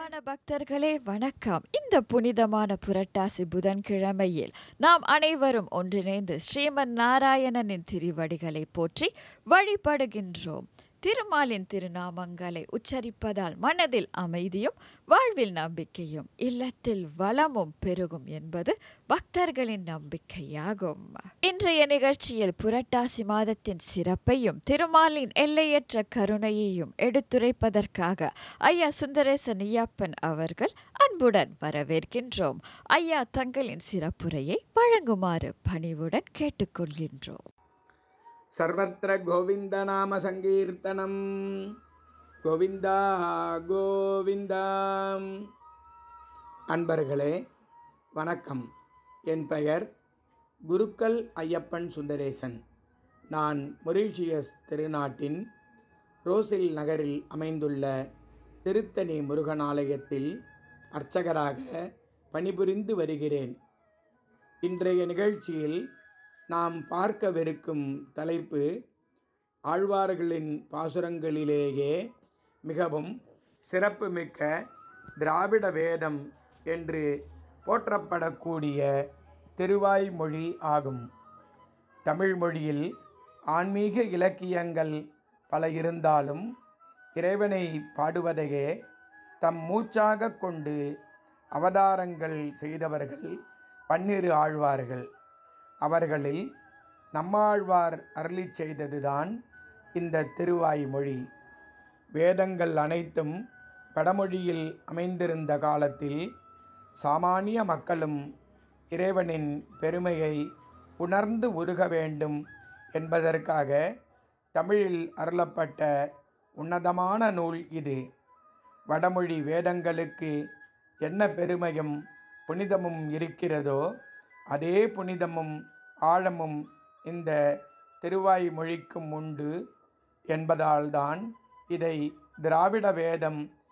அன்பான பக்தர்களே வணக்கம் இந்த புனிதமான புரட்டாசி புதன்கிழமையில் நாம் அனைவரும் ஒன்றிணைந்து ஸ்ரீமன் நாராயணனின் திருவடிகளை போற்றி வழிபடுகின்றோம் திருமாலின் திருநாமங்களை உச்சரிப்பதால் மனதில் அமைதியும் வாழ்வில் நம்பிக்கையும் இல்லத்தில் வளமும் பெருகும் என்பது பக்தர்களின் நம்பிக்கையாகும் இன்றைய நிகழ்ச்சியில் புரட்டாசி மாதத்தின் சிறப்பையும் திருமாலின் எல்லையற்ற கருணையையும் எடுத்துரைப்பதற்காக ஐயா சுந்தரேசன் ஐயப்பன் அவர்கள் அன்புடன் வரவேற்கின்றோம் ஐயா தங்களின் சிறப்புரையை வழங்குமாறு பணிவுடன் கேட்டுக்கொள்கின்றோம் सर्वत्र गोविन्दनामसङ्कीर्तनं கோவிந்தா கோவிந்தா அன்பர்களே வணக்கம் என் பெயர் குருக்கள் ஐயப்பன் சுந்தரேசன் நான் மொரீஷியஸ் திருநாட்டின் ரோசில் நகரில் அமைந்துள்ள திருத்தணி முருகன் ஆலயத்தில் அர்ச்சகராக பணிபுரிந்து வருகிறேன் இன்றைய நிகழ்ச்சியில் நாம் பார்க்கவிருக்கும் தலைப்பு ஆழ்வார்களின் பாசுரங்களிலேயே மிகவும் சிறப்புமிக்க திராவிட வேதம் என்று போற்றப்படக்கூடிய திருவாய்மொழி ஆகும் தமிழ் மொழியில் ஆன்மீக இலக்கியங்கள் பல இருந்தாலும் இறைவனை பாடுவதையே தம் மூச்சாக கொண்டு அவதாரங்கள் செய்தவர்கள் பன்னிரு ஆழ்வார்கள் அவர்களில் நம்மாழ்வார் அருளி செய்ததுதான் இந்த திருவாய்மொழி வேதங்கள் அனைத்தும் வடமொழியில் அமைந்திருந்த காலத்தில் சாமானிய மக்களும் இறைவனின் பெருமையை உணர்ந்து உருக வேண்டும் என்பதற்காக தமிழில் அருளப்பட்ட உன்னதமான நூல் இது வடமொழி வேதங்களுக்கு என்ன பெருமையும் புனிதமும் இருக்கிறதோ அதே புனிதமும் ஆழமும் இந்த திருவாய் மொழிக்கும் உண்டு என்பதால்தான் இதை திராவிட வேதம்